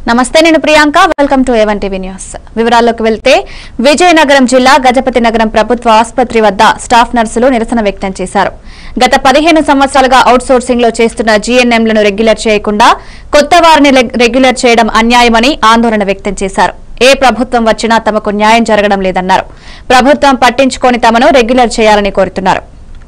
నమస్తే నేను Priyanka welcome to A one TV news వివరాల్లోకి వెళ్తే విజయనగరం జిల్లా గజపతి నగరం ప్రభుత్వ ఆసుపత్రి వద్ద స్టాఫ్ నర్సులు నిరసన వ్యక్తం చేశారు గత పదిహేను సంవత్సరాలుగా అవుట్ సోర్సింగ్ లో చేస్తున్న జీఎన్ఎంలను రెగ్యులర్ చేయకుండా కొత్త వారిని రెగ్- రెగ్యులర్ చేయడం అన్యాయమని ఆందోళన వ్యక్తం చేశారు ఏ ప్రభుత్వం వచ్చినా తమకు న్యాయం జరగడం లేదన్నారు ప్రభుత్వం పట్టించుకొని తమను రెగ్యులర్ చేయాలని కోరుతున్నారు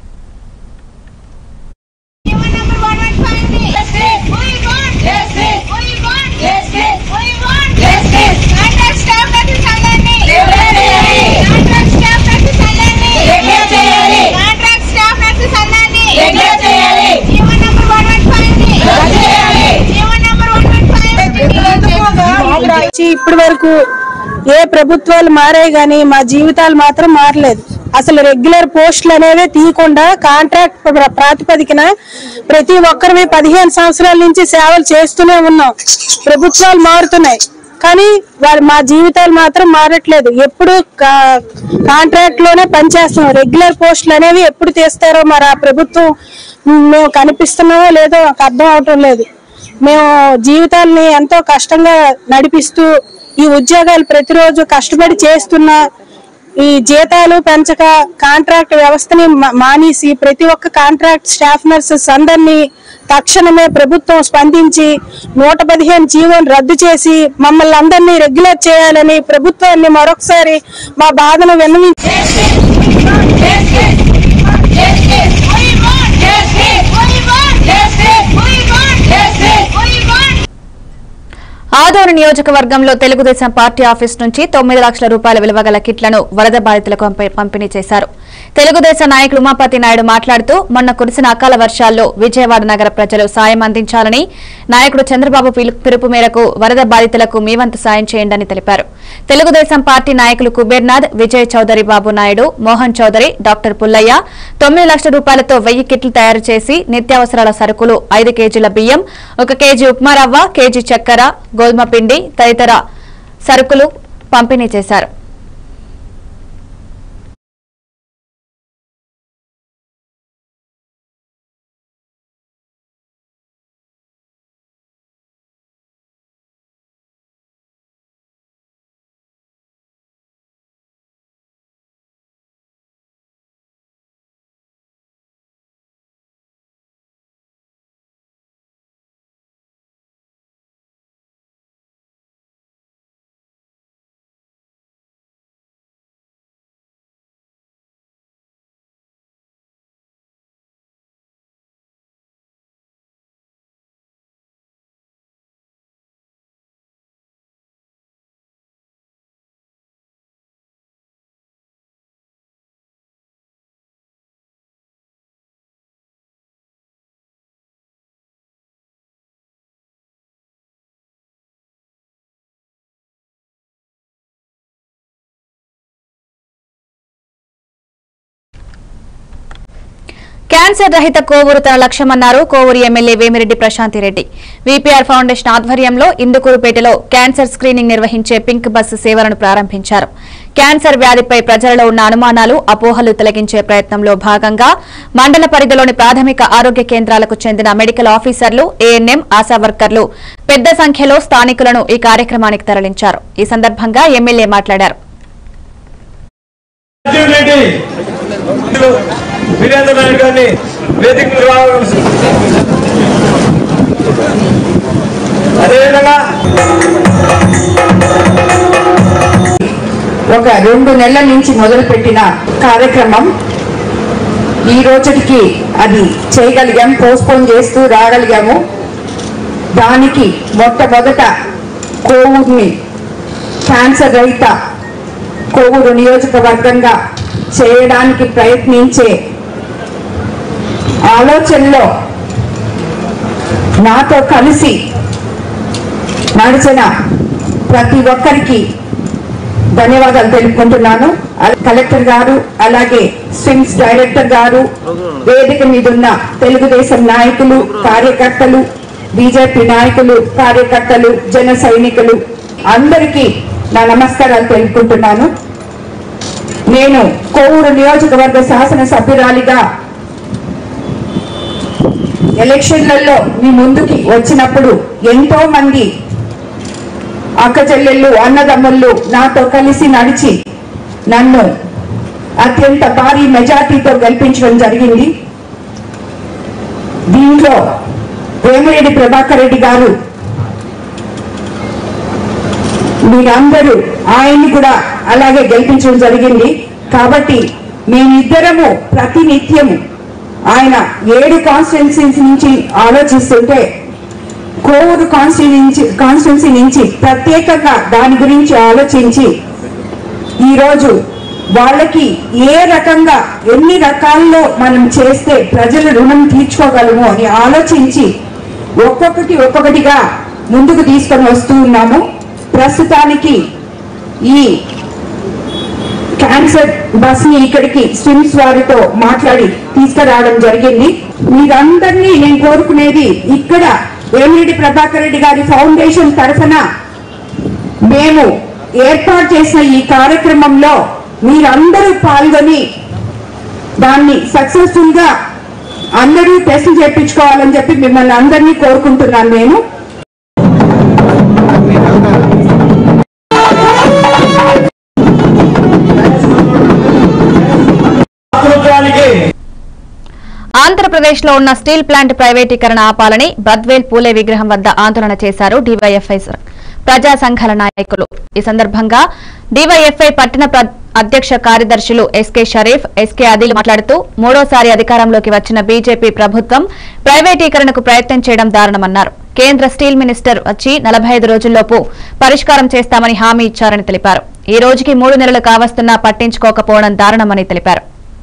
Human number one one five me. Justice. We want justice. We want justice. We want justice. Contract staff నటు చల్లండి. Contract staff నటు చల్లండి. Contract staff నటు చల్లండి. Human number one one five me. Human number one one five me. వచ్చి ఇప్పటి వరకు ఏ ప్రభుత్వాలు మారాయి గానీ మా జీవితాలు మాత్రం మారలేదు అసలు రెగ్యులర్ పోస్టులు అనేవి తీయకుండా కాంట్రాక్ట్ ప్ర- ప్రాతిపదికన ప్రతి ఒక్కరివి పదిహేను సంవత్సరాల నుంచి సేవలు చేస్తూనే ఉన్నాం ప్రభుత్వాలు మారుతున్నాయి కానీ వారి మా జీవితాలు మాత్రం మారట్లేదు ఎప్పుడు కా- కాంట్రాక్ట్ లోనే పనిచేస్తున్నాం రెగ్యులర్ పోస్టులు అనేవి ఎప్పుడు తీస్తారో మరి ఆ ప్రభుత్వం మేము కనిపిస్తున్నామో లేదో నాకు అర్థం అవటం లేదు మేము జీవితాల్ని ఎంతో కష్టంగా నడిపిస్తూ ఈ ఉద్యోగాలు ప్రతిరోజు కష్టపడి చేస్తున్నా ఈ జీతాలు పెంచక కాంట్రాక్ట్ వ్యవస్థని మా- మానేసి ప్రతి ఒక్క కాంట్రాక్ట్ స్టాఫ్ నర్సెస్ అందరినీ తక్షణమే ప్రభుత్వం స్పందించి నూట పదిహేను జీవోలు రద్దు చేసి మమ్మల్ని అందరినీ రెగ్యులర్ చేయాలని ప్రభుత్వాన్ని మరొకసారి మా బాధను విన్నవించి We want justice. We want justice. We want justice. We want Adoni నియోజకవర్గంలో తెలుగుదేశం పార్టీ ఆఫీస్ నుంచి తొమ్మిది లక్షల రూపాయల విలువ గల కిట్లను వరద బాధితులకు పంపి- పంపిణీ చేశారు తెలుగుదేశం నాయకులు ఉమాపతి నాయుడు మాట్లాడుతూ మొన్న కురిసిన అకాల వర్షాల్లో విజయవాడ నగర ప్రజలు సాయం అందించాలని నాయకుడు చంద్రబాబు పిలు- పిలుపు మేరకు వరద బాధితులకు మీ వంతు సాయం చేయండి తెలిపారు తెలుగుదేశం పార్టీ నాయకులు కుబేర్నాథ్ విజయ్ చౌదరి బాబు నాయుడు మోహన్ చౌదరి డాక్టర్ పుల్లయ్య తొమ్మిది లక్షల రూపాయలతో వెయ్యి కిట్లు తయారు చేసి నిత్యావసరాల సరుకులు ఐదు కేజీల బియ్యం ఒక కేజీ ఉప్మా రవ్వ కేజీ చక్కెర గోధుమ పిండి తదితర సరుకులు పంపిణీ చేశారు క్యాన్సర్ రహిత కోవూరు తన లక్ష్యమన్నారు Kovur MLA Vemireddy Prashanthi Reddy VPR foundation ఆధ్వర్యంలో ఇందుకూరుపేటలో క్యాన్సర్ స్క్రీనింగ్ నిర్వహించే పింక్ బస్సు సేవలను ప్రారంభించారు క్యాన్సర్ వ్యాధిపై ప్రజలలో ఉన్న అనుమానాలు అపోహలు తొలగించే ప్రయత్నంలో భాగంగా మండల పరిధిలోని ప్రాథమిక ఆరోగ్య కేంద్రాలకు చెందిన మెడికల్ ఆఫీసర్లు ఏఎన్ఎం ఆశా వర్కర్లు పెద్ద సంఖ్యలో స్థానికులను ఈ కార్యక్రమానికి తరలించారు ఈ సందర్భంగా ఎమ్మెల్యే మాట్లాడారు రాజీవ్ రెడ్డి వీరేంద్ర నాయుడు గారిని వేదిక నిర్వాహకులు అదేవిధంగా ఒక రెండు నెలల నుంచి మొదలుపెట్టిన కార్యక్రమం ఈ రోజుకి అది చేయగలిగాం పోస్ట్పోన్ చేస్తూ రాగలిగాము దానికి మొట్టమొదట కోవూరుని క్యాన్సర్ రహిత కోవూరు నియోజకవర్గంగా చేయడానికి ప్రయత్నించే ఆలోచనలో నాతో కలిసి నడిచిన ప్రతి ఒక్కరికి ధన్యవాదాలు తెలుపుకుంటున్నాను అల- కలెక్టర్ గారు అలాగే స్విమ్స్ డైరెక్టర్ గారు వేదిక మీద ఉన్న తెలుగుదేశం నాయకులు కార్యకర్తలు బీజేపీ నాయకులు కార్యకర్తలు జన సైనికులు అందరికీ నా నమస్కారాలు తెలుపుకుంటున్నాను నేను కోవూరు నియోజకవర్గ శాసన సభ్యురాలిగా ఎలక్షన్లలో మీ ముందుకి వచ్చినప్పుడు ఎంతో మంది అక్క చెల్లెళ్ళు అన్నదమ్ముళ్ళు నాతో కలిసి నడిచి నన్ను అత్యంత భారీ మెజార్టీతో గెలిపించడం జరిగింది దీంట్లో వేమిరెడ్డి ప్రభాకర్ రెడ్డి గారు మీరందరూ ఆయన్ని కూడా అలాగే గెలిపించడం జరిగింది కాబట్టి మేమిద్దరము ప్రతినిత్యము ఆయన ఏడు కాన్స్టిట్యున్సీస్ నుంచి ఆలోచిస్తుంటే కోవూరు కాన్స్టిట్యున్సీ కాన్స్టిట్యున్సీ నుంచి ప్రత్యేకంగా దాని గురించి ఆలోచించి ఈరోజు వాళ్ళకి ఏ రకంగా ఎన్ని రకాల్లో మనం చేస్తే ప్రజల రుణం తీర్చుకోగలము అని ఆలోచించి ఒక్కొక్కటి ఒక్కొక్కటిగా ముందుకు తీసుకొని వస్తూ ఉన్నాము ప్రస్తుతానికి ఈ క్యాన్సర్ బస్ ని ఇక్కడికి స్విమ్స్ వారితో మాట్లాడి తీసుకురావడం జరిగింది మీరందరినీ నేను కోరుకునేది ఇక్కడ వేమిరెడ్డి ప్రభాకర్ రెడ్డి గారి ఫౌండేషన్ తరఫున మేము ఏర్పాటు చేసిన ఈ కార్యక్రమంలో మీరందరూ పాల్గొని దాన్ని సక్సెస్ఫుల్ గా అందరూ టెస్ట్ చేయించుకోవాలని చెప్పి మిమ్మల్ని అందరినీ కోరుకుంటున్నాను నేను ప్రభుత్వానికి ఆంధ్రప్రదేశ్ లో ఉన్న స్టీల్ ప్లాంట్ ప్రైవేటీకరణ ఆపాలని బద్వేల్ పూలే విగ్రహం వద్ద ఆందోళన చేశారు డివైఎఫ్ఐ ప్రజా సంఘాల నాయకులు ఈ సందర్భంగా డివైఎఫ్ఐ పట్టణ ప్ర- అధ్యక్ష కార్యదర్శులు ఎస్కే షరీఫ్ ఎస్కే అదిల్ మాట్లాడుతూ మూడోసారి అధికారంలోకి వచ్చిన బీజేపీ ప్రభుత్వం ప్రైవేటీకరణకు ప్రయత్నం చేయడం దారుణమన్నారు కేంద్ర స్టీల్ మినిస్టర్ వచ్చి నలభై ఐదు రోజుల్లోపు పరిష్కారం చేస్తామని హామీ ఇచ్చారని తెలిపారు ఈ రోజుకి మూడు నెలలు కావస్తున్నా పట్టించుకోకపోవడం దారుణమని తెలిపారు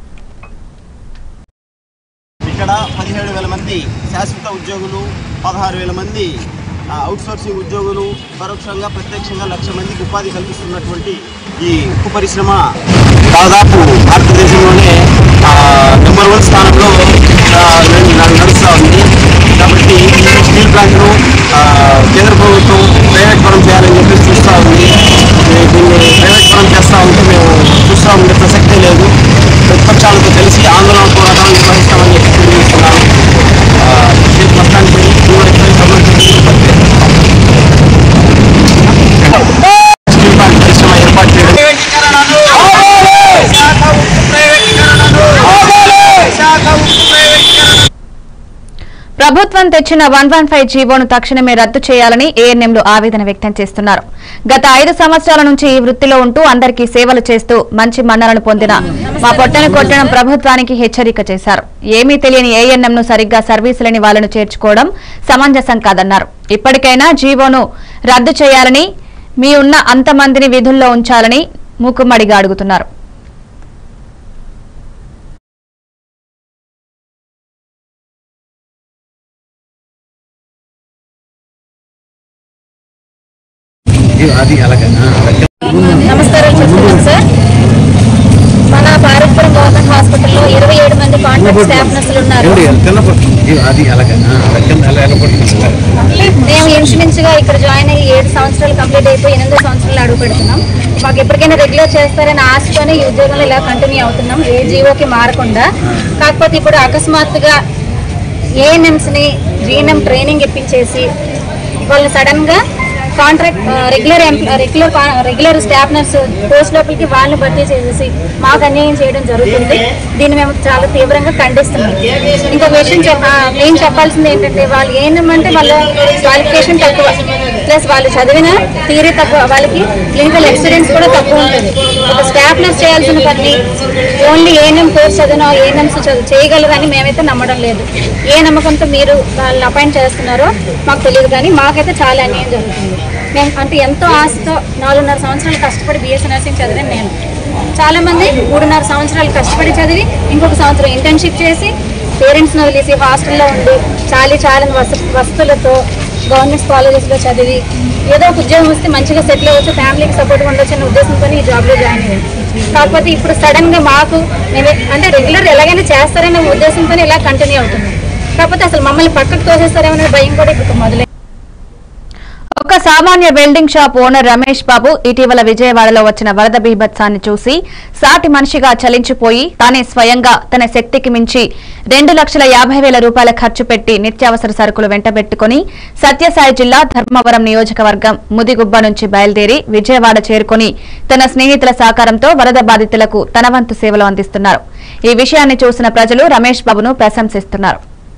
ఇక్కడ పదిహేడు వేల మంది శాశ్వత ఉద్యోగులు పదహారు వేల మంది ఆ, అవుట్సోర్సింగ్ ఉద్యోగులు పరోక్షంగా ప్రత్యక్షంగా లక్ష మందికి ఉపాధి కల్పిస్తున్నటువంటి ఈ ఉక్కు పరిశ్రమ దాదాపు భారతదేశంలోనే ఆ, నెంబర్ వన్ స్థానంలో ఆ, నడు- నడు- నడుస్తూ ఉంది కాబట్టి ఈ స్టీల్ ప్లాంట్ను ఆ, కేంద్ర ప్రభుత్వం ప్రైవేట్ పరం చేయాలని చెప్పి చూస్తూ ఉంది ఈ- దీన్ని ప్రైవేట్ పరం చేస్తూ ఉంటే మేము చూస్తూ ఉండే ప్రసక్తే లేదు ప్రతిపక్షాలతో కలిసి ఆందోళన పోరాటాలు నిర్వహిస్తామని చెప్పి తెలియజేస్తున్నాను ఆ, ఈ మొత్తానికి దీనిపై సంబంధించి పత్రిక. స్టీల్ ప్లాంట్ పరిశ్రమ ఏర్పాటు చేయడం ప్రభుత్వం తెచ్చిన వన్ వన్ ఫైవ్ జీవోను తక్షణమే రద్దు చేయాలని ఏఎన్ఎంలు ఆవేదన వ్యక్తం చేస్తున్నారు గత ఐదు సంవత్సరాల నుంచి ఈ వృత్తిలో ఉంటూ అందరికీ సేవలు చేస్తూ మంచి మన్నలను పొందిన మా పొట్టను కొట్టడం ప్రభుత్వానికి హెచ్చరిక చేశారు ఏమీ తెలియని ఏఎన్ఎంను సరిగ్గా సర్వీసులని వాళ్లను చేర్చుకోవడం సమంజసం కాదన్నారు ఇప్పటికైనా జీవోను రద్దు చేయాలని మీ ఉన్న అంతమందిని విధుల్లో ఉంచాలని మూకుమ్మడిగా అడుగుతున్నారు నమస్కారం చెప్తున్నాం సార్ మన భారత్పురం గవర్నమెంట్ హాస్పిటల్లో ఇరవై ఏడు మంది కాంట్రాక్ట్ స్టాఫ్ నర్సులు ఉన్నారు మేము ఇంచుమించుగా ఇక్కడ జాయిన్ అయ్యి ఏడు సంవత్సరాలు కంప్లీట్ అయిపోయి ఎనిమిదో సంవత్సరాలు అడుగు పెడుతున్నాం మాకు ఎప్పటికైనా రెగ్యులర్ చేస్తారని ఆశతోనే ఈ ఉద్యోగంలో ఇలా కంటిన్యూ అవుతున్నాం ఏ జీవోకి మారకుండా కాకపోతే ఇప్పుడు అకస్మాత్తుగా ఏఎన్ఎంస్ ని జీఎన్ఎం ట్రైనింగ్ ఇప్పించేసి వాళ్ళు సడన్ గా contract regular regular regular staff nurse post లోపలికి వాళ్ళని భర్తీ చేసేసి మాకు అన్యాయం చేయడం జరుగుతుంది దీన్ని మేము చాలా తీవ్రంగా ఖండిస్తున్నాం ఇంకొక విషయం చెప్ప నేను చెప్పాల్సింది ఏంటంటే వాళ్ళు ఏంటంటే వాళ్ళ క్వాలిఫికేషన్ తక్కువ ప్లస్ వాళ్ళు చదివిన థియరీ తక్కువ వాళ్ళకి క్లినికల్ ఎక్స్పీరియన్స్ కూడా తక్కువ ఉంటుంది ఒక స్టాఫ్ నర్స్ చేయాల్సిన పని ఓన్లీ ఏఎన్ఎం కోర్స్ చదివిన ఏఎన్ఎంస్ చేయగలరని మేమైతే నమ్మడం లేదు ఏ నమ్మకంతో మీరు వాళ్ళని అపాయింట్ చేస్తున్నారో మాకు తెలియదు కానీ మాకైతే చాలా అన్యాయం జరుగుతుంది మేము అంటే ఎంతో ఆశతో నాలుగున్నర సంవత్సరాలు కష్టపడి బీఎస్సీ నర్సింగ్ చదివాను నేను చాలా మంది మూడున్నర సంవత్సరాలు కష్టపడి చదివి ఇంకొక సంవత్సరం ఇంటర్న్షిప్ చేసి పేరెంట్స్ని వదిలేసి హాస్టల్లో ఉండి చాలీ చాలని వస వసతులతో గవర్నమెంట్ కాలేజెస్లో చదివి ఏదో ఒక ఉద్యోగం వస్తే మంచిగా సెటిల్ అవ్వచ్చు ఫ్యామిలీకి సపోర్ట్గా ఉండొచ్చు అనే ఉద్దేశంతో ఈ జాబ్లో జాయిన్ అయ్యాను కాకపోతే ఇప్పుడు సడన్ గా మాకు మేము అంటే రెగ్యులర్ ఎలాగైనా చేస్తారనే ఉద్దేశంతో ఇలా కంటిన్యూ అవుతుంది కాకపోతే అసలు మమ్మల్ని పక్కకు తోసేస్తారేమనే భయం కూడా ఇప్పుడు మొదలై ఒక్క సామాన్య welding shop owner Ramesh Babu ఇటీవల విజయవాడలో వచ్చిన వరద బీభత్సాన్ని చూసి సాటి మనిషిగా చలించిపోయి తానే స్వయంగా తన శక్తికి మించి రెండు లక్షల యాభై వేల రూపాయల ఖర్చు పెట్టి నిత్యావసర సరుకులు వెంటబెట్టుకుని సత్యసాయి జిల్లా ధర్మవరం నియోజకవర్గం ముదిగుబ్బ నుంచి బయలుదేరి విజయవాడ చేరుకుని తన స్నేహితుల సహకారంతో వరద బాధితులకు తన వంతు సేవలు అందిస్తున్నారు ఈ విషయాన్ని చూసిన ప్రజలు రమేష్ బాబును ప్రశంసిస్తున్నారు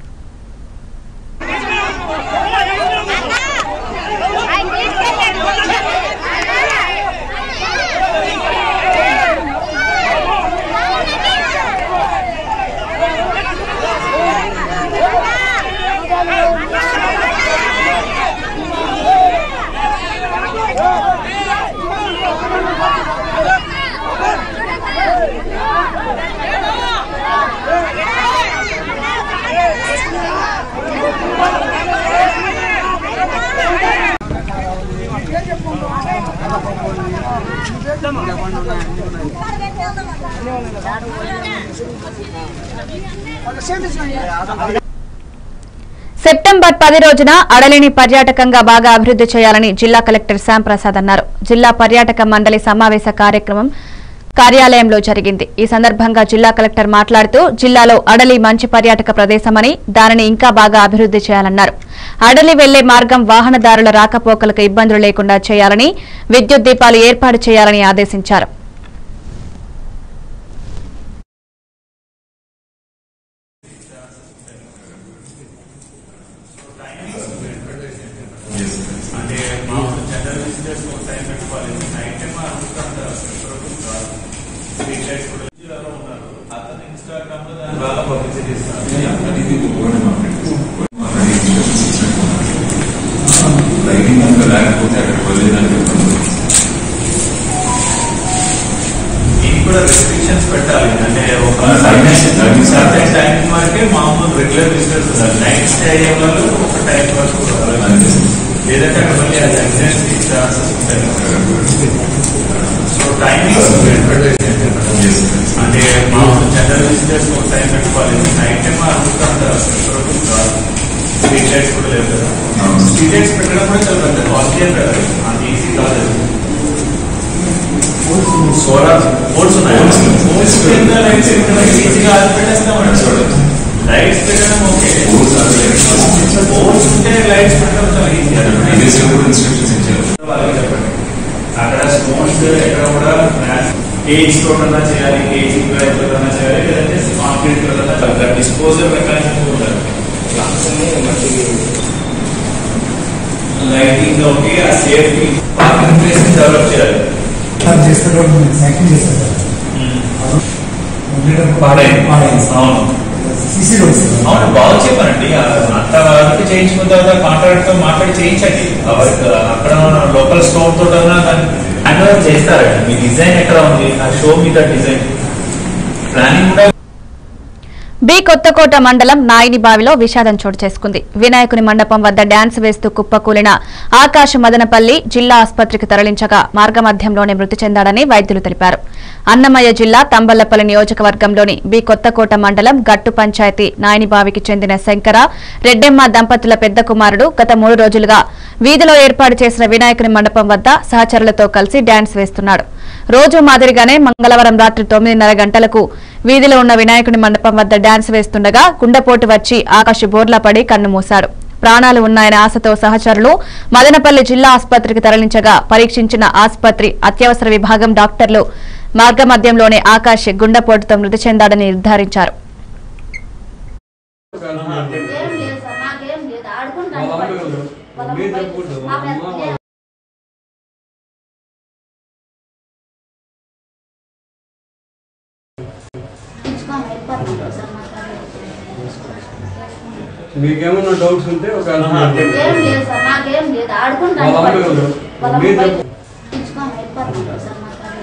సెప్టెంబర్ పది రోజున అడలిని పర్యాటకంగా బాగా అభివృద్ధి చేయాలని జిల్లా కలెక్టర్ శ్యాంప్రసాద్ అన్నారు జిల్లా పర్యాటక మండలి సమావేశ కార్యక్రమం కార్యాలయంలో జరిగింది ఈ సందర్భంగా జిల్లా కలెక్టర్ మాట్లాడుతూ జిల్లాలో అడలి మంచి పర్యాటక ప్రదేశమని దానిని ఇంకా బాగా అభివృద్ధి చేయాలన్నారు అడలి వెళ్లే మార్గం వాహనదారుల రాకపోకలకు ఇబ్బందులు లేకుండా చేయాలని విద్యుత్ దీపాలు ఏర్పాటు చేయాలని ఆదేశించారు అంటే మామూలు జనరల్ విజిటర్స్ ఒక టైం పెట్టుకోవాలి నైట్ టైం అనుకుంటారు స్ట్రీట్ లైట్స్ కూడా జిల్లాలో ఉన్నారు అతను ఇన్స్టాగ్రామ్ లో దాని బాగా పబ్లిసిటీ లైటింగ్ అంతా లేకపోతే అక్కడికి వెళ్ళేదానికి దీనికి కూడా రెస్ట్రిక్షన్స్ పెట్టాలి అంటే ఒక Timings, timings. సర్టెన్ టైం వరకే మామూలు రెగ్యులర్ విజిటర్స్ ఉన్నారు నైట్ స్టే అయ్యే వాళ్ళు ఒక టైం వరకు లేదంటే అక్కడ మళ్ళీ అది యాక్సిడెంట్స్ ఛాన్సెస్ ఉంటాయి సో టైమింగ్స్ అంటే మామూలు జనరల్ విజిటర్స్ ఒక టైం పెట్టుకోవాలి నైట్ టైం అనుకుంటారు స్ట్రీట్ లైట్స్ కూడా లేవు కదా స్ట్రీట్ లైట్స్ పెట్టడం కూడా చాలా పెద్ద కాస్ట్లీ అంటారు అంత ఈజీ కాదు సోలార్ పోల్స్ ఉన్నాయి పోల్స్ కింద లైట్స్ ఈజీగా అది పెట్టేస్తాం లైట్స్ పెట్టడం ఓకే పోల్స్ ఉంటే లైట్స్ పెట్టడం చాలా ఈజీ ఇన్స్ట్రక్షన్స్ ఇచ్చారు వాళ్ళకి చెప్పండి అక్కడ స్టోన్స్ ఎక్కడ కూడా కేజీ తోటన్నా చేయాలి కేజీ తోటన్నా చేయాలి లేదంటే కాంక్రీట్ తోటన్నా డిస్పోజల్ మెకానిజం ఉండాలి లైటింగ్ ఒకటి ఆ సేఫ్టీ పార్కింగ్ ప్లేస్ డెవలప్ చేయాలి చేస్తాడు సైకిల్ చేస్తాడు పాడైంది అవును సీసీ రోడ్స్ అవును బాగా చెప్పానండి అంత వరకు చేయించుకున్న తర్వాత కాంట్రాక్ట్ తో మాట్లాడి చేయించండి అవర్- అక్కడ లోకల్ స్టోన్ తోట హ్యాండ్ ఓవర్ చేస్తారండి మీ డిజైన్ ఎక్కడ ఉంది ఆ షో మీద డిజైన్ ప్లానింగ్ కూడా బి కొత్తకోట మండలం నాయిని బావిలో విషాదం చోటు చేసుకుంది వినాయకుని మండపం వద్ద డ్యాన్స్ వేస్తూ కుప్పకూలిన ఆకాశ మదనపల్లి జిల్లా ఆసుపత్రికి తరలించగా మార్గమధ్యంలోనే మృతి చెందాడని వైద్యులు తెలిపారు అన్నమయ్య జిల్లా తంబళ్లపల్లి నియోజకవర్గంలోని బి కొత్తకోట మండలం గట్టు పంచాయతీ నాయనిబావికి చెందిన శంకర రెడ్డెమ్మ దంపతుల పెద్ద కుమారుడు గత మూడు రోజులుగా వీధిలో ఏర్పాటు చేసిన వినాయకుని మండపం వద్ద సహచరులతో కలిసి డ్యాన్స్ వేస్తున్నాడు రోజు మాదిరిగానే మంగళవారం రాత్రి తొమ్మిదిన్నర గంటలకు వీధిలో ఉన్న వినాయకుని మండపం వద్ద డాన్స్ వేస్తుండగా గుండెపోటు వచ్చి ఆకాశ బోర్లా పడి కన్నుమూశాడు ప్రాణాలు ఉన్నాయనే ఆశతో సహచరులు మదనపల్లి జిల్లా ఆసుపత్రికి తరలించగా పరీక్షించిన ఆసుపత్రి అత్యవసర విభాగం డాక్టర్లు మార్గమధ్యంలోనే ఆకాశ్ గుండెపోటుతో మృతి చెందాడని నిర్ధారించారు ఏం లేదు సార్ నాకేం లేదు ఆడుకుంటాను వాళ్ళ అమ్మ బయట- ఆ పెద్ద- ఇచ్చుకొని వెళ్ళిపోతున్నాడు సార్ మా కాళ్ళు. మీకేమన్నా డౌట్స్ ఉంటే ఒక ఏం లేదు సార్ నాకేం లేదు ఆడుకుంటాను వాళ్ళ అమ్మ ఎవరు? వాళ్ళ అమ్మ మీరు- బయట- ఇచ్చుకొని వెళ్ళిపోతున్నాడు సార్ మా కాళ్ళు.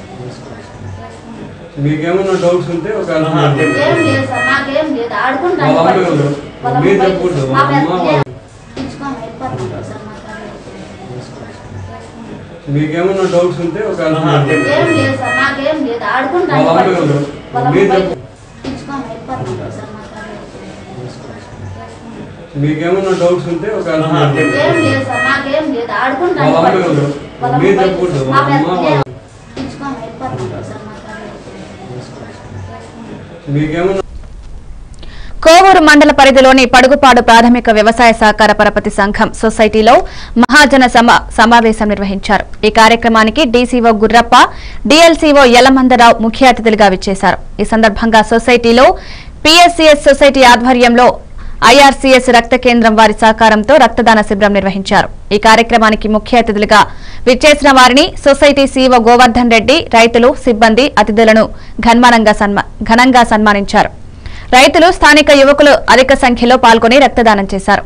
మీకేమన్నా డౌట్స్ ఉంటే ఒక ఏం లేదు సార్ నాకేం లేదు ఆడుకుంటాను వాళ్ళ అమ్మ ఎవరు? వాళ్ళ అమ్మ మీరు బయట- చెప్పకూడదు. ఆ వాళ్ళ పెద్ద- అమ్మ వాళ్ళ- ఇచ్చుకొని వెళ్ళిపోతున్నాడు సార్ మా కాళ్ళు. మీకేమన్నా డౌట్స్ ఉంటే ఒక ఏం లేదు సార్ నాకేం లేదు ఆడుకుంటాను వాళ్ళ అమ్మ ఎవరు? వాళ్ళ అమ్మ మీరు బయట- చెప్ప- ఇచ్చుకొని వెళ్ళిపోతున్నాడు సార్ మా కాళ్ళు. మీకేమన్నా డౌట్స్ ఉంటే ఒక ఏం లేదు సార్ నాకేం లేదు లేదు ఆడుకుంటూ వాళ్ళ అమ్మ అన్ని ఎవరు? వాళ్ళ అమ్మ మీరు బయట- చెప్పకూడదు. ఆ వాళ్ళ పెద్ద- అమ్మ వాళ్ళ- ఉంచుకోండి, వెళ్ళిపోతున్నాం సార్ మాట్లాడలేదు. మీకేమన్నా కోవూరు మండల పరిధిలోని పడుగుపాడు ప్రాథమిక వ్యవసాయ సహకార పరపతి సంఘం సొసైటీలో మహాజన సమా సమావేశం నిర్వహించారు ఈ కార్యక్రమానికి డీసీఓ గుర్రప్ప డీఎల్సీఓ యలమందరావు ముఖ్య అతిథులుగా విచ్చేశారు ఈ సందర్భంగా సొసైటీలో పీఎస్సీఎస్ సొసైటీ ఆధ్వర్యంలో ఐఆర్సీఎస్ రక్త కేంద్రం వారి సహకారంతో రక్తదాన శిబిరం నిర్వహించారు ఈ కార్యక్రమానికి ముఖ్య అతిథులుగా విచ్చేసిన వారిని సొసైటీ సీఈఓ గోవర్ధన్ రెడ్డి రైతులు సిబ్బంది అతిథులను ఘన్మానంగా సన్మా- ఘనంగా సన్మానించారు రైతులు స్థానిక యువకులు అధిక సంఖ్యలో పాల్గొని రక్తదానం చేశారు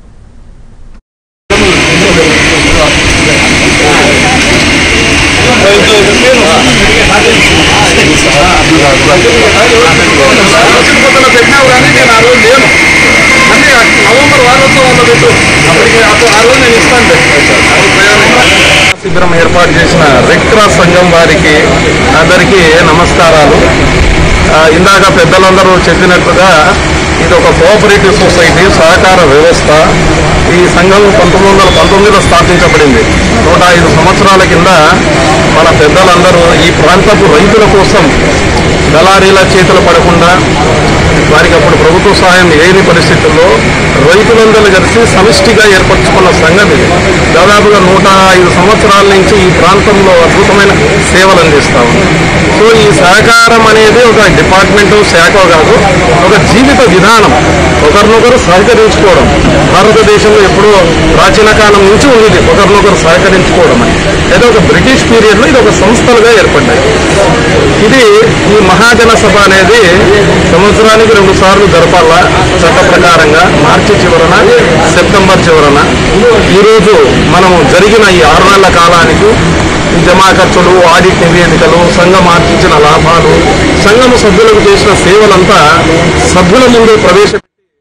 పెట్టినావు కానీ నేను ఆ రోజు లేను అంటే నవంబర్ వారోత్సవాల్లో పెట్టు అప్పటికి అప్పుడు ఆ రోజు నేను ఇస్తాను శిబిరం ఏర్పాటు చేసిన రెడ్ క్రాస్ సంఘం వారికి అందరికీ నమస్కారాలు ఆ, ఇందాక పెద్దలందరూ చెప్పినట్టుగా ఇది ఒక కోఆపరేటివ్ సొసైటీ సహకార వ్యవస్థ ఈ సంఘం పంతొమ్మిది వందల పంతొమ్మిదిలో స్థాపించబడింది నూట ఐదు సంవత్సరాల కింద మన పెద్దలందరూ ఈ ప్రాంతపు రైతుల కోసం దళారీల చేతులు పడకుండా వారికి అప్పుడు ప్రభుత్వ సహాయం లేని పరిస్థితుల్లో రైతులందరూ కలిసి సమిష్టిగా ఏర్పరచుకున్న సంఘం ఇది దాదాపుగా నూట ఐదు సంవత్సరాల నుంచి ఈ ప్రాంతంలో అద్భుతమైన సేవలు అందిస్తా ఉంది సో ఈ సహకారం అనేది ఒక డిపార్ట్మెంట్ శాఖ కాదు ఒక జీవిత విధానం ఒకరినొకరు సహకరించుకోవడం భారతదేశంలో ఎప్పుడో ప్రాచీన కాలం నుంచి ఉంది ఒకరినొకరు సహకరించుకోవడం అని అయితే ఒక బ్రిటిష్ పీరియడ్లో ఇది ఒక సంస్థలుగా ఏర్పడ్డాయి ఇది ఈ మహాజన సభ అనేది సంవత్సరానికి రెండు సార్లు జరపాలా చట్ట ప్రకారంగా మార్చి చివరన సెప్టెంబర్ చివరన ఈరోజు మనము జరిగిన ఈ ఆరు నెలల కాలానికి ఈ జమా ఖర్చులు ఆడిట్ నివేదికలు సంఘం ఆర్జించిన లాభాలు సంఘము సభ్యులకు చేసిన సేవలంతా సభ్యుల ముందు ప్రవేశ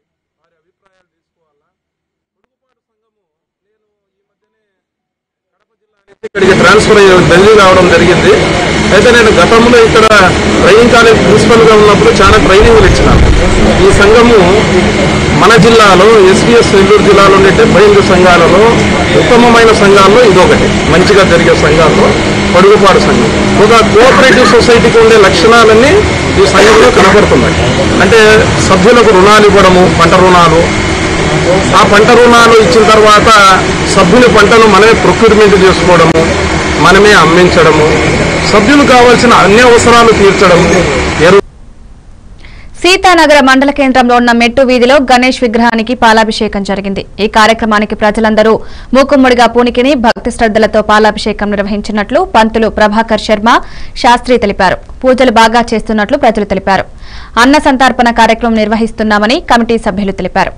ఇక్కడికి ట్రాన్స్ఫర్ అయ్యి ఢిల్లీ రావడం జరిగింది అయితే నేను గతంలో ఇక్కడ ట్రైనింగ్ కాలేజ్ ప్రిన్సిపల్ గా ఉన్నప్పుడు చాలా ట్రైనింగ్లు ఇచ్చినాను ఈ సంఘము మన జిల్లాలో ఎస్బీఎస్ నెల్లూరు జిల్లాలో ఉండే డెబ్బై ఎనిమిది సంఘాలలో ఉత్తమమైన సంఘాల్లో ఇదొకటి మంచిగా జరిగే సంఘాల్లో పడుగుపాడు సంఘం ఒక కోఆపరేటివ్ సొసైటీకి ఉండే లక్షణాలన్నీ ఈ సంఘంలో కనబడుతున్నాయి అంటే సభ్యులకు రుణాలు ఇవ్వడము పంట రుణాలు ఆ పంట రుణాలు ఇచ్చిన తర్వాత సభ్యుల పంటను మనమే ప్రొక్యూర్మెంట్ చేసుకోవడము మనమే అమ్మించడము సభ్యులు కావాల్సిన అన్ని అవసరాలు తీర్చడము ఎరువు సీతానగర మండల కేంద్రంలో ఉన్న మెట్టు వీధిలో గణేష్ విగ్రహానికి పాలాభిషేకం జరిగింది ఈ కార్యక్రమానికి ప్రజలందరూ మూకుమ్మడిగా పూనికిని భక్తి శ్రద్దలతో పాలాభిషేకం నిర్వహించినట్లు పంతులు ప్రభాకర్ శర్మ శాస్త్రి తెలిపారు పూజలు బాగా చేస్తున్నట్లు ప్రజలు తెలిపారు అన్న సంతర్పణ కార్యక్రమం నిర్వహిస్తున్నామని కమిటీ సభ్యులు తెలిపారు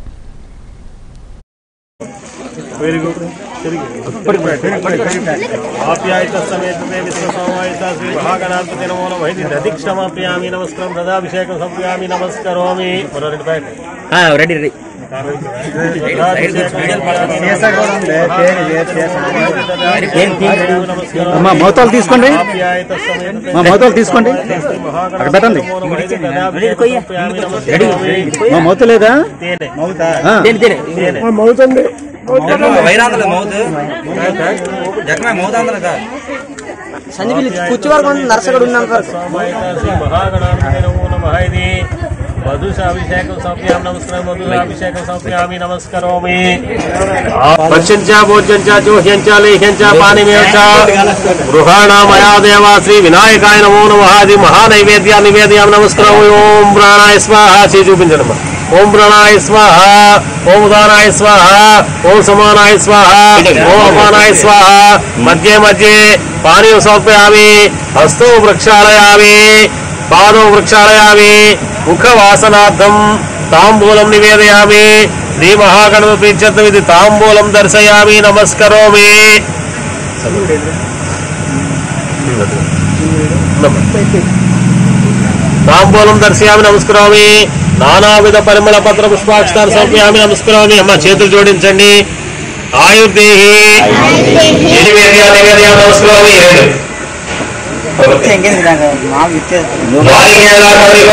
ఆప్యాయత సమేత విశ్వసోమాయత శ్రీ మహాగణాధిపతి నమో నమ ఇది దధి క్షమాప్యామి నమస్కారం దదాభిషేకం సంప్యామి నమస్కరోమి మరో రెండు ప్యాకెట్ రెడీ రెడీ మా మోతాలు తీసుకోండి మా మోతాలు తీసుకోండి అక్కడ పెట్టండి మా మౌత లేదా ఆ. మౌతండి వైరాంధ్ర మౌత్ జగన్ మౌతాంధ్ర సంజీవి కుర్చీ వరకు నర్సగడు మధుషాభిషేకం సమర్పయామి నమస్కారం మధురాభిషేకం సమర్పయామి నమస్కరోమి పశ్చంచ భోజ్యంచ జోహ్యంచ లేహ్యంచ పానిమేవ గృహాణ మయా దేవ శ్రీ వినాయకాయ నమో నమ అది మహానైవేద్య నివేదయామి నమస్కారం ఓం ప్రాణాయ స్వాహ చేయి చూపించండి ఓం ప్రాణాయ స్వాహ ఓం ఉదానాయ స్వాహ ఓం సమానాయ స్వాహ ఓం అపానాయ స్వాహ మధ్య మధ్య పానీయం సమర్పయామి హస్తో వృక్షాలయామి పాదం వృక్షాలయామి ముఖవాసనార్థం తాంబూలం నివేదయామి శ్రీ మహాగణపతి ప్రీత్యర్థం ఇది తాంబూలం దర్శయామి నమస్కరోమి తాంబూలం దర్శయామి నమస్కరోమి నానావిధ పరిమళ పత్ర పుష్పాక్షతాన్ని సమర్పయామి నమస్కరోమి అమ్మ చేతులు జోడించండి ఆయుర్దేహి నివేదయ నివేదయ నమస్కరోమి ఏడు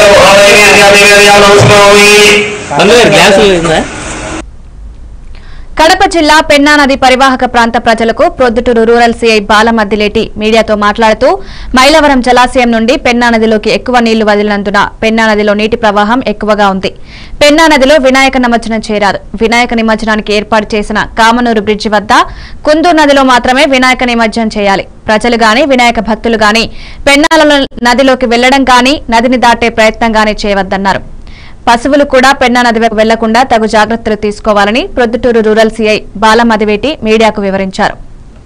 గ్లాసులు కడప జిల్లా పెన్నా నది పరివాహక ప్రాంత ప్రజలకు ప్రొద్దుటూరు రూరల్ సీఐ బాలమద్దిలేటి మీడియాతో మాట్లాడుతూ మైలవరం జలాశయం నుండి పెన్నా నదిలోకి ఎక్కువ నీళ్లు వదిలినందున పెన్నా నదిలో నీటి ప్రవాహం ఎక్కువగా ఉంది పెన్నా నదిలో వినాయక నిమజ్జనం చేరారు వినాయక నిమజ్జనానికి ఏర్పాటు చేసిన కామనూరు బ్రిడ్జి వద్ద కుందూరు నదిలో మాత్రమే వినాయక నిమజ్జనం చేయాలి ప్రజలు గాని వినాయక భక్తులు గాని పెన్నాలలో నదిలోకి వెళ్లడం గాని నదిని దాటే ప్రయత్నం గాని చేయవద్దన్నారు పశువులు కూడా పెన్నా నది వైపు వెళ్లకుండా తగు జాగ్రత్తలు తీసుకోవాలని ప్రొద్దుటూరు రూరల్ సీఐ బాలమదివేటి మీడియాకు వివరించారు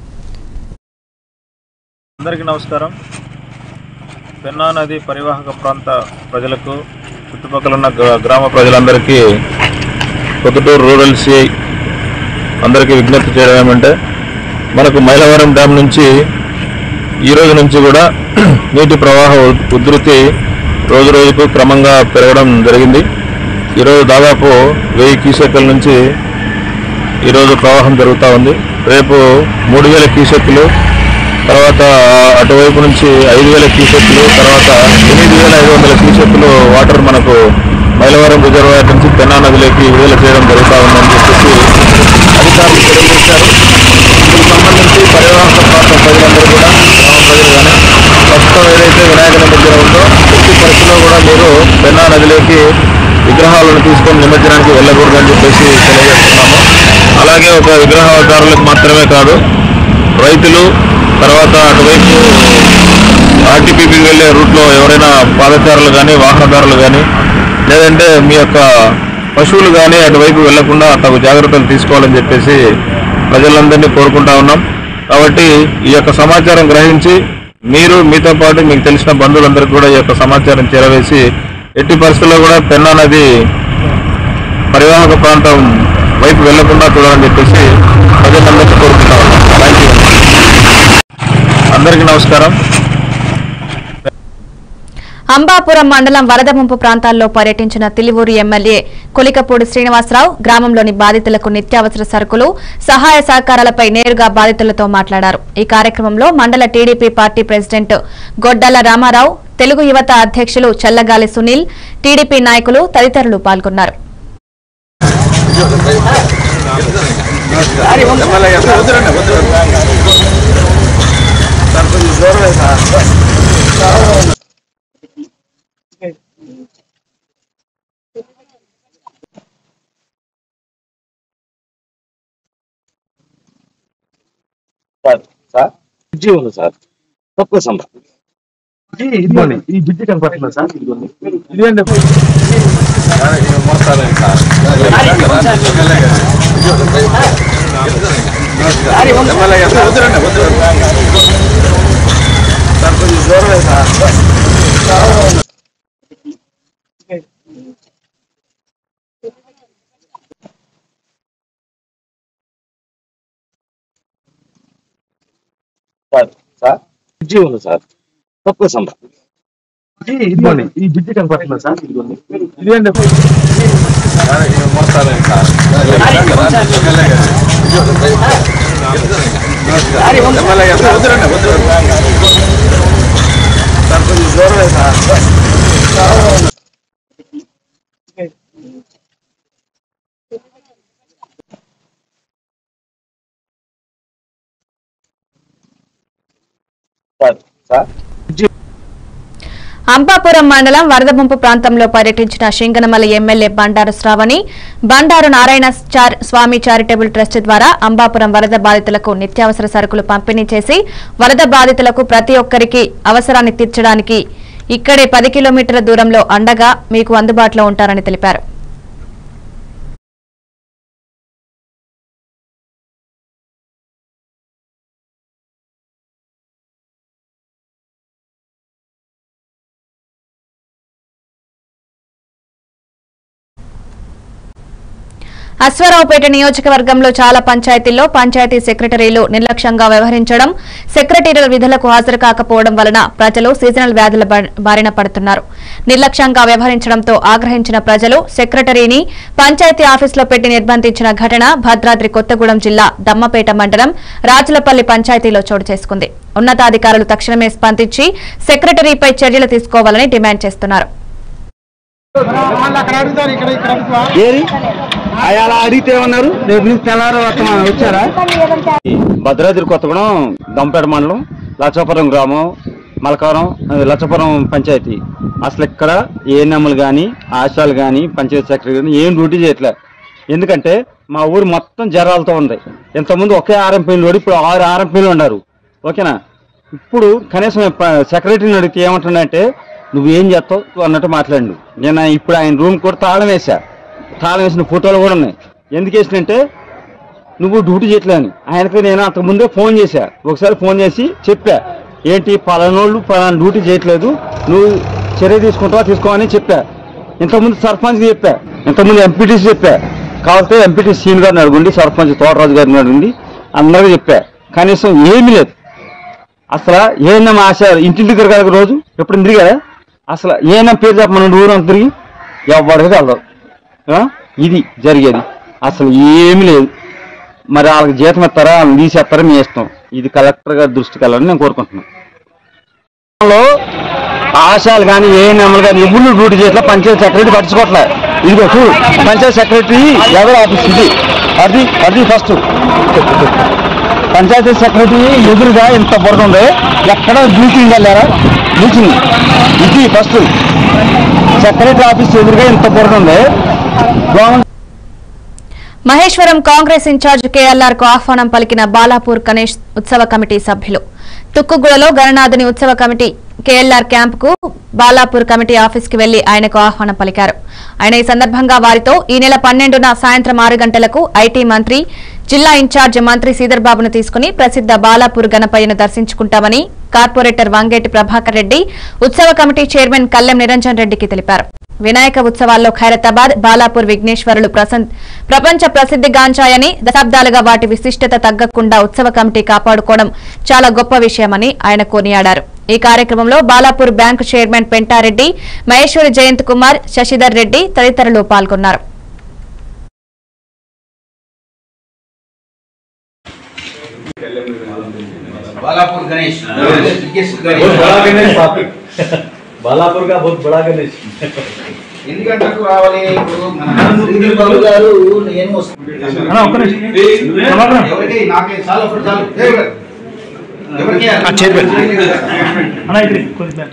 అందరికీ నమస్కారం పెన్నా నది పరివాహక ప్రాంత ప్రజలకు చుట్టుపక్కల ఉన్న గ్రా- గ్రామ ప్రజలందరికీ పొద్దుటూరు రూరల్ సిఐ అందరికీ విజ్ఞప్తి చేయడం ఏమంటే మనకు మైలవరం డ్యామ్ నుంచి ఈ రోజు నుంచి కూడా నీటి ప్రవాహ ఉ- ఉధృతి రోజు రోజుకు క్రమంగా పెరగడం జరిగింది ఈరోజు దాదాపు వెయ్యి క్యూసెక్కుల నుంచి ఈరోజు ప్రవాహం జరుగుతూ ఉంది రేపు మూడు వేల క్యూసెక్కులు తర్వాత అటువైపు నుంచి ఐదు వేల క్యూసెక్కులు తర్వాత ఎనిమిది వేల ఐదు వందల క్యూసెక్కులు వాటర్ మనకు మైలవరం రిజర్వాయర్ నుంచి పెన్నా నదిలోకి విడుదల చేయడం జరుగుతూ ఉందని చెప్పేసి అధికారులు తెలియజేశారు దీనికి సంబంధించి పరివాహక ప్రాంత ప్రజలందరూ కూడా గ్రామ ప్రజలు కానీ ప్రస్తుతం ఏదైతే వినాయక నిమజ్జనం ఉందో ఎట్టి పరిస్థితుల్లో కూడా మీరు పెన్నా నదిలోకి విగ్రహాలను తీసుకొని నిమజ్జనానికి వెళ్ళకూడదని చెప్పేసి తెలియజేస్తున్నాము అలాగే ఒక విగ్రహకారులకు మాత్రమే కాదు రైతులు తర్వాత అటువైపు ఆర్టీపీపీ వెళ్ళే రూట్లో ఎవరైనా పాదచారులు కానీ వాహనదారులు కానీ లేదంటే మీ యొక్క పశువులు కానీ అటువైపు వెళ్లకుండా తగు జాగ్రత్తలు తీసుకోవాలని చెప్పేసి ప్రజలందరినీ కోరుకుంటా ఉన్నాం కాబట్టి ఈ యొక్క సమాచారం గ్రహించి మీరు మీతో పాటు మీకు తెలిసిన బంధువులందరికీ కూడా ఈ యొక్క సమాచారం చేరవేసి ఎట్టి పరిస్థితుల్లో కూడా పెన్నా నది పరివాహక ప్రాంతం వైపు వెళ్లకుండా చూడాలని చెప్పేసి ప్రజలందరికీ కోరుకుంటా ఉన్నాం థ్యాంక్ యూ అందరికీ నమస్కారం అంబాపురం మండలం వరద ముంపు ప్రాంతాల్లో పర్యటించిన తిలివూరు ఎమ్మెల్యే కొలికపూడి శ్రీనివాసరావు గ్రామంలోని బాధితులకు నిత్యావసర సరుకులు సహాయ సహకారాలపై నేరుగా బాధితులతో మాట్లాడారు ఈ కార్యక్రమంలో మండల TDP party president Goddala Ramarao Telugu యువత అధ్యక్షులు చల్లగాలి సునీల్ టీడీపీ నాయకులు తదితరులు పాల్గొన్నారు సార్ సార్ బ్రిడ్జి ఉంది సార్ తక్కువ సంబ ఇదిగోండి ఈ బ్రిడ్జి కనపడుతుంది సార్ ఇదిగోండి ఇదేంటి సార్ కొంచెం దూరమే సార్ సార్ సార్ బ్రిడ్జి ఉంది సార్ తక్కువ సంబ ఇదిగోండి ఈ బ్రిడ్జి కనపడుతుంది సార్ ఇదిగోండి ఇదేంటి సార్ కొంచెం దూరమే సార్ సార్ సార్ అంబాపురం మండలం వరద ముంపు ప్రాంతంలో పర్యటించిన శింగనమల ఎమ్మెల్యే బండారు శ్రావణి బండారు నారాయణ చార్- స్వామి చారిటబుల్ ట్రస్ట్ ద్వారా అంబాపురం వరద బాధితులకు నిత్యావసర సరుకులు పంపిణీ చేసి వరద బాధితులకు ప్రతి ఒక్కరికి అవసరాన్ని తీర్చడానికి ఇక్కడే పది కిలోమీటర్ల దూరంలో అండగా మీకు అందుబాటులో ఉంటారని తెలిపారు అశ్వారావుపేట నియోజకవర్గంలో చాలా పంచాయతీల్లో పంచాయతీ సెక్రటరీలు నిర్లక్ష్యంగా వ్యవహరించడం సెక్రటరీల విధులకు హాజరు కాకపోవడం వలన ప్రజలు సీజనల్ వ్యాధుల బా- బారిన పడుతున్నారు నిర్లక్ష్యంగా వ్యవహరించడంతో ఆగ్రహించిన ప్రజలు సెక్రటరీని పంచాయతీ ఆఫీసులో పెట్టి నిర్బంధించిన ఘటన భద్రాద్రి కొత్తగూడెం జిల్లా దమ్మపేట మండలం రాజులపల్లి పంచాయతీలో చోటు చేసుకుంది ఉన్నతాధికారులు తక్షణమే స్పందించి సెక్రటరీపై చర్యలు తీసుకోవాలని డిమాండ్ చేస్తున్నారు ఏరి అలా అడిగితే ఏమన్నారు రేపు నుంచి తెల్లారు వస్తామా వచ్చారా భద్రాద్రి కొత్తగూడెం దంపేట మండలం లచ్చపురం గ్రామం మలకారం అది లచ్చపురం పంచాయతీ అసలు ఇక్కడ ఏఎన్ఎంలు కానీ ఆశాలు కానీ పంచాయతీ సెక్రటరీ కానీ ఏం డ్యూటీ చేయట్లే ఎందుకంటే మా ఊరు మొత్తం జ్వరాలతో ఉంది ఇంతకుముందు ఒకే ఆర్ఎంపీలు వాడు ఇప్పుడు ఆరు ఆర్ఎంపీలు ఉన్నారు ఓకేనా ఇప్పుడు కనీసం ప- సెక్రటరీని అడిగితే ఏమంటుండంటే నువ్వేం చేస్తావు అన్నట్టు మాట్లాడు నేను ఇప్పుడు ఆయన రూమ్ కూడా తాళం వేసా తాళం వేసిన ఫోటోలు కూడా ఉన్నాయి ఎందుకు వేసినంటే నువ్వు డ్యూటీ చేయట్లేని ఆయనకి నేను అంతకు ముందే ఫోన్ చేశా ఒకసారి ఫోన్ చేసి చెప్పా ఏంటి పలానోళ్ళు పలానా డ్యూటీ చేయట్లేదు నువ్వు చర్య తీసుకుంటావా తీసుకోమని చెప్పా ఇంతకుముందు సర్పంచ్ చెప్పా ఇంతకుముందు ఎంపీటీసీ చెప్పా కాబట్టి ఎంపీటీ సీన్ గారిని అడుగుండి సర్పంచ్ తోటరాజు గారిని అడుగుండి అందరికీ చెప్పా కనీసం ఏమీ లేదు అసలు ఏఎన్ఎం ఆశ ఇంటింటి తిరగాలి రోజు ఎప్పుడు తిరిగారా అసలు ఏఎన్ఎం పేరు చెప్పమని ఊరంతా తిరిగి ఎవరికి వెళ్ళదు ఆ? ఇది జరిగేది అసలు ఏమీ లేదు మరి వాళ్ళకి జీతం ఇస్తారా వాళ్ళని తీసేస్తారా మీ ఇష్టం ఇది కలెక్టర్ గారి దృష్టికి వెళ్ళాలని నేను కోరుకుంటున్నాను లో ఆశాలు కానీ ఏఎన్ఎంలు కానీ ఎవరు డ్యూటీ చేయట్లా పంచాయతీ సెక్రటరీ పట్టించుకోవట్లే ఇదిగో చూడు పంచాయతీ సెక్రటరీ ఎవరు ఆఫీస్ ఇది అది అది ఫస్ట్ పంచాయతీ సెక్రటరీ ఎదురుగా ఇంత బురద ఉంది ఎక్కడ బ్లీచింగ్ వెళ్ళారా బ్లీచింగ్ ఇది ఫస్ట్ సెక్రటరీ ఆఫీస్ ఎదురుగా ఇంత బురద ఉంది government Maheshwaram Congress incharge KLR కు ఆహ్వానం పలికిన బాలాపూర్ గణేష్ ఉత్సవ కమిటీ సభ్యులు తుక్కుగూడలో గణనాథుని ఉత్సవ కమిటీ కేఎల్ఆర్ క్యాంప్ కు బాలాపూర్ కమిటీ ఆఫీస్ కి వెళ్లి ఆయనకు ఆహ్వానం పలికారు ఆయన ఈ సందర్భంగా వారితో ఈ నెల పన్నెండున సాయంత్రం ఆరు గంటలకు ఐటీ మంత్రి జిల్లా ఇన్ఛార్జ్ మంత్రి శ్రీధర్ బాబును తీసుకుని ప్రసిద్ధ బాలాపూర్ గణపయ్యను దర్శించుకుంటామని కార్పొరేటర్ వంగేటి ప్రభాకర్ రెడ్డి ఉత్సవ కమిటీ చైర్మన్ కల్లెం నిరంజన్ రెడ్డికి తెలిపారు వినాయక ఉత్సవాల్లో ఖైరతాబాద్ బాలాపూర్ విఘ్నేశ్వరులు ప్రసన్- ప్రపంచ ప్రసిద్ధిగాంచాయని దశాబ్దాలుగా వాటి విశిష్టత తగ్గకుండా ఉత్సవ కమిటీ కాపాడుకోవడం చాలా గొప్ప విషయమని ఆయన కొనియాడారు ఈ కార్యక్రమంలో బాలాపూర్ బ్యాంకు చైర్మన్ పెంటారెడ్డి మహేశ్వరి జయంత్ కుమార్ శశిధర్ రెడ్డి తదితరులు పాల్గొన్నారు बालापुर गणेश बिगेस्ट बहुत बड़ा गणेश బాలాపూర్ గా బహుత్ బడా గణేష్ ఎన్ని గంటలకు రావాలి ఇప్పుడు మన శ్రీధర్ బాబు గారు నేను వస్తాను. అన్న, ఒక్క నిమిషం. సమాధానం. ఎవరికి నాకే చాలు అప్పుడు చాలు ఏ, ఎవరికి ఆ, చైర్మన్. అన్న ఇది కొంచెం బ్యాక్.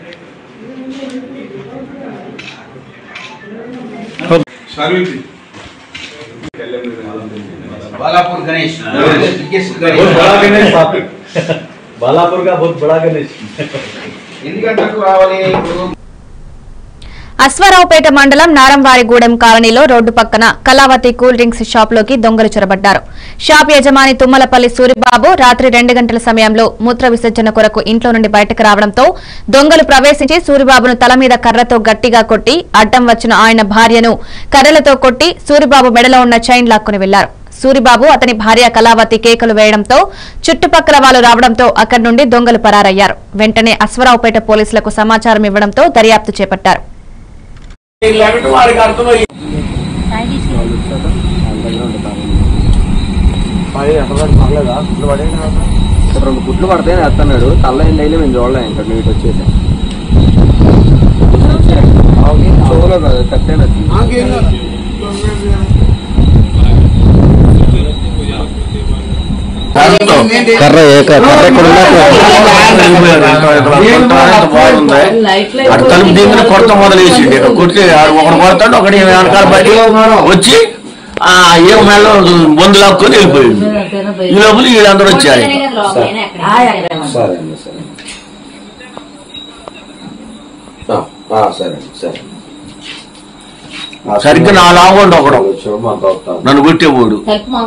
बालापुर गणेश बिगेस्ट बहुत बड़ा गणेश गणेश బాలాపూర్ గా బహుత్ బడా గణేష్ ఎన్ని గంటలకు రావాలి ఇప్పుడు అశ్వారావుపేట మండలం నారంవారిగూడెం కాలనీలో రోడ్డు పక్కన కళావతి కూల్ డ్రింక్స్ షాప్ లోకి దొంగలు చొరబడ్డారు షాప్ యజమాని తుమ్మలపల్లి సూరిబాబు రాత్రి రెండు గంటల సమయంలో మూత్ర విసర్జన కొరకు ఇంట్లో నుండి బయటకు రావడంతో దొంగలు ప్రవేశించి సూరిబాబును తల మీద కర్రతో గట్టిగా కొట్టి అడ్డం వచ్చిన ఆయన భార్యను కర్రలతో కొట్టి సూరిబాబు మెడలో ఉన్న చైన్ లాక్కుని వెళ్లారు సూరిబాబు అతని భార్య కళావతి కేకలు వేయడంతో చుట్టుపక్కల వాళ్ళు రావడంతో అక్కడి నుండి దొంగలు పరారయ్యారు వెంటనే అశ్వరావుపేట పోలీసులకు సమాచారం ఇవ్వడంతో దర్యాప్తు చేపట్టారు వాడికి అర్థమయ్యి రెండు గుడ్లు పడతాయని వేస్తున్నాడు తల్ల ఏం డైలీ మేము చూడలేం ఇక్కడ నీటి వచ్చేసి చెవులో కాదు కట్టేనా కర్ర ఏ కర్ర ఎక్కడ బాగుంది అటు తలుపు దిగిన కొడత మొదలేసిండి కొట్టి ఒకడు కొడతాడు ఒకటి వెనకాల పడి వచ్చి ఆ ఏ మేళ బొందు లాక్కొని వెళ్ళిపోయింది ఈ లోపల వీళ్ళందరూ వచ్చారు సరే అండి సరే ఆ, ఆ, సరే అండి, సరే సరిగ్గా నా లాగుండి ఒకడు నన్ను కొట్టేవాడు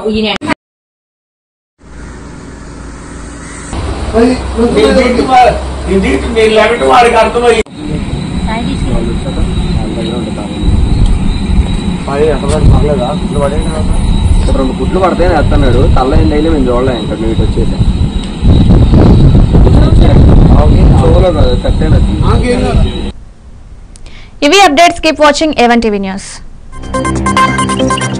వాడికి అర్థమయ్యి రెండు గుడ్లు పడతాయని వేస్తున్నాడు తల్ల ఏం డైలీ మేము చూడలేం ఇక్కడ నీటి వచ్చేసి చెవులో కాదు కట్టేనా ఇవి updates keep watching A one TV news